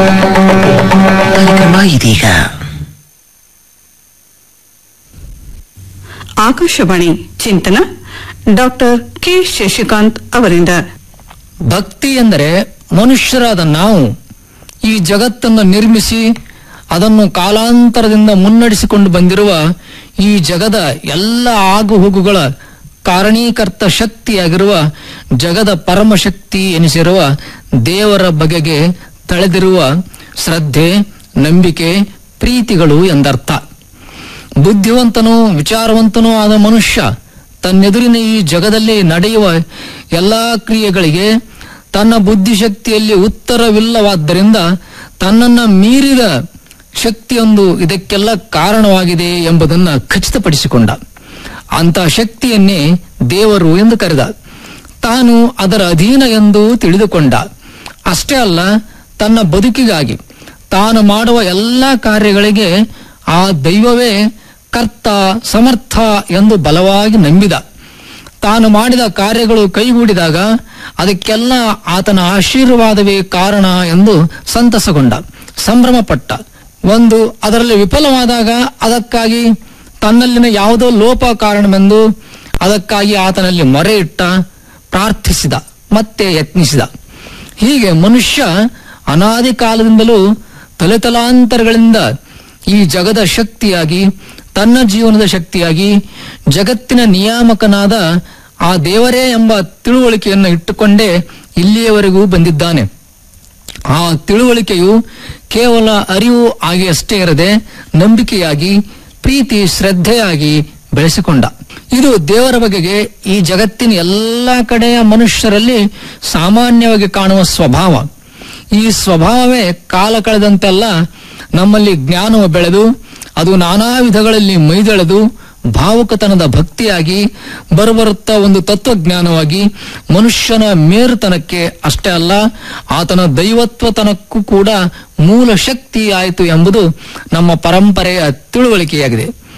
ಕಾರ್ಯಕ್ರಮ ಇದೀಗ ಆಕಾಶವಾಣಿ ಚಿಂತನ ಡಾಕ್ಟರ್ ಕೆ ಶಶಿಕಾಂತ್ ಅವರಿಂದ ಭಕ್ತಿ ಎಂದರೆ ಮನುಷ್ಯರಾದ ನಾವು ಈ ಜಗತ್ತನ್ನು ನಿರ್ಮಿಸಿ ಅದನ್ನು ಕಾಲಾಂತರದಿಂದ ಮುನ್ನಡೆಸಿಕೊಂಡು ಬಂದಿರುವ ಈ ಜಗದ ಎಲ್ಲ ಆಗುಹೋಗುಗಳ ಕಾರಣೀಕರ್ತ ಶಕ್ತಿಯಾಗಿರುವ ಜಗದ ಪರಮಶಕ್ತಿ ಎನಿಸಿರುವ ದೇವರ ಬಗೆಗೆ ತಳೆದಿರುವ ಶ್ರದ್ಧೆ ನಂಬಿಕೆ ಪ್ರೀತಿಗಳು ಎಂದರ್ಥ ಬುದ್ಧಿವಂತನೂ ವಿಚಾರವಂತನೂ ಆದ ಮನುಷ್ಯ ತನ್ನೆದುರಿನ ಈ ಜಗದಲ್ಲಿ ನಡೆಯುವ ಎಲ್ಲಾ ಕ್ರಿಯೆಗಳಿಗೆ ತನ್ನ ಬುದ್ಧಿಶಕ್ತಿಯಲ್ಲಿ ಉತ್ತರವಿಲ್ಲವಾದ್ದರಿಂದ ತನ್ನನ್ನ ಮೀರಿದ ಶಕ್ತಿಯೊಂದು ಇದಕ್ಕೆಲ್ಲ ಕಾರಣವಾಗಿದೆ ಎಂಬುದನ್ನು ಖಚಿತಪಡಿಸಿಕೊಂಡ ಅಂತಹ ಶಕ್ತಿಯನ್ನೇ ದೇವರು ಎಂದು ಕರೆದ ತಾನು ಅದರ ಅಧೀನ ಎಂದು ತಿಳಿದುಕೊಂಡ ಅಷ್ಟೇ ಅಲ್ಲ ತನ್ನ ಬದುಕಿಗಾಗಿ ತಾನು ಮಾಡುವ ಎಲ್ಲ ಕಾರ್ಯಗಳಿಗೆ ಆ ದೈವವೇ ಕರ್ತ ಸಮರ್ಥ ಎಂದು ಬಲವಾಗಿ ನಂಬಿದ ತಾನು ಮಾಡಿದ ಕಾರ್ಯಗಳು ಕೈಗೂಡಿದಾಗ ಅದಕ್ಕೆಲ್ಲ ಆತನ ಆಶೀರ್ವಾದವೇ ಕಾರಣ ಎಂದು ಸಂತಸಗೊಂಡ ಸಂಭ್ರಮಪಟ್ಟ ಒಂದು ಅದರಲ್ಲಿ ವಿಫಲವಾದಾಗ ಅದಕ್ಕಾಗಿ ತನ್ನಲ್ಲಿನ ಯಾವುದೋ ಲೋಪ ಕಾರಣವೆಂದು ಅದಕ್ಕಾಗಿ ಆತನಲ್ಲಿ ಮೊರೆ ಇಟ್ಟ ಪ್ರಾರ್ಥಿಸಿದ ಮತ್ತೆ ಯತ್ನಿಸಿದ ಹೀಗೆ ಮನುಷ್ಯ ಅನಾದಿ ಕಾಲದಿಂದಲೂ ತಲೆತಲಾಂತರಗಳಿಂದ ಈ ಜಗದ ಶಕ್ತಿಯಾಗಿ ತನ್ನ ಜೀವನದ ಶಕ್ತಿಯಾಗಿ ಜಗತ್ತಿನ ನಿಯಾಮಕನಾದ ಆ ದೇವರೇ ಎಂಬ ತಿಳುವಳಿಕೆಯನ್ನು ಇಟ್ಟುಕೊಂಡೇ ಇಲ್ಲಿಯವರೆಗೂ ಬಂದಿದ್ದಾನೆ ಆ ತಿಳುವಳಿಕೆಯು ಕೇವಲ ಅರಿವು ಆಗಿ ಅಷ್ಟೇ ಇರದೆ ನಂಬಿಕೆಯಾಗಿ ಪ್ರೀತಿ ಶ್ರದ್ಧೆಯಾಗಿ ಬೆಳೆಸಿಕೊಂಡ ಇದು ದೇವರ ಬಗೆಗೆ ಈ ಜಗತ್ತಿನ ಎಲ್ಲ ಕಡೆಯ ಮನುಷ್ಯರಲ್ಲಿ ಸಾಮಾನ್ಯವಾಗಿ ಕಾಣುವ ಸ್ವಭಾವ ಈ ಸ್ವಭಾವವೇ ಕಾಲ ಕಳೆದಂತೆಲ್ಲ ನಮ್ಮಲ್ಲಿ ಜ್ಞಾನವು ಬೆಳೆದು ಅದು ನಾನಾ ವಿಧಗಳಲ್ಲಿ ಮೈದೆಳೆದು ಭಾವುಕತನದ ಭಕ್ತಿಯಾಗಿ ಬರುಬರುತ್ತಾ ಒಂದು ತತ್ವಜ್ಞಾನವಾಗಿ ಮನುಷ್ಯನ ಮೇರುತನಕ್ಕೆ ಅಷ್ಟೇ ಅಲ್ಲ ಆತನ ದೈವತ್ವತನಕ್ಕೂ ಕೂಡ ಮೂಲ ಶಕ್ತಿ ಆಯಿತು ಎಂಬುದು ನಮ್ಮ ಪರಂಪರೆಯ ತಿಳುವಳಿಕೆಯಾಗಿದೆ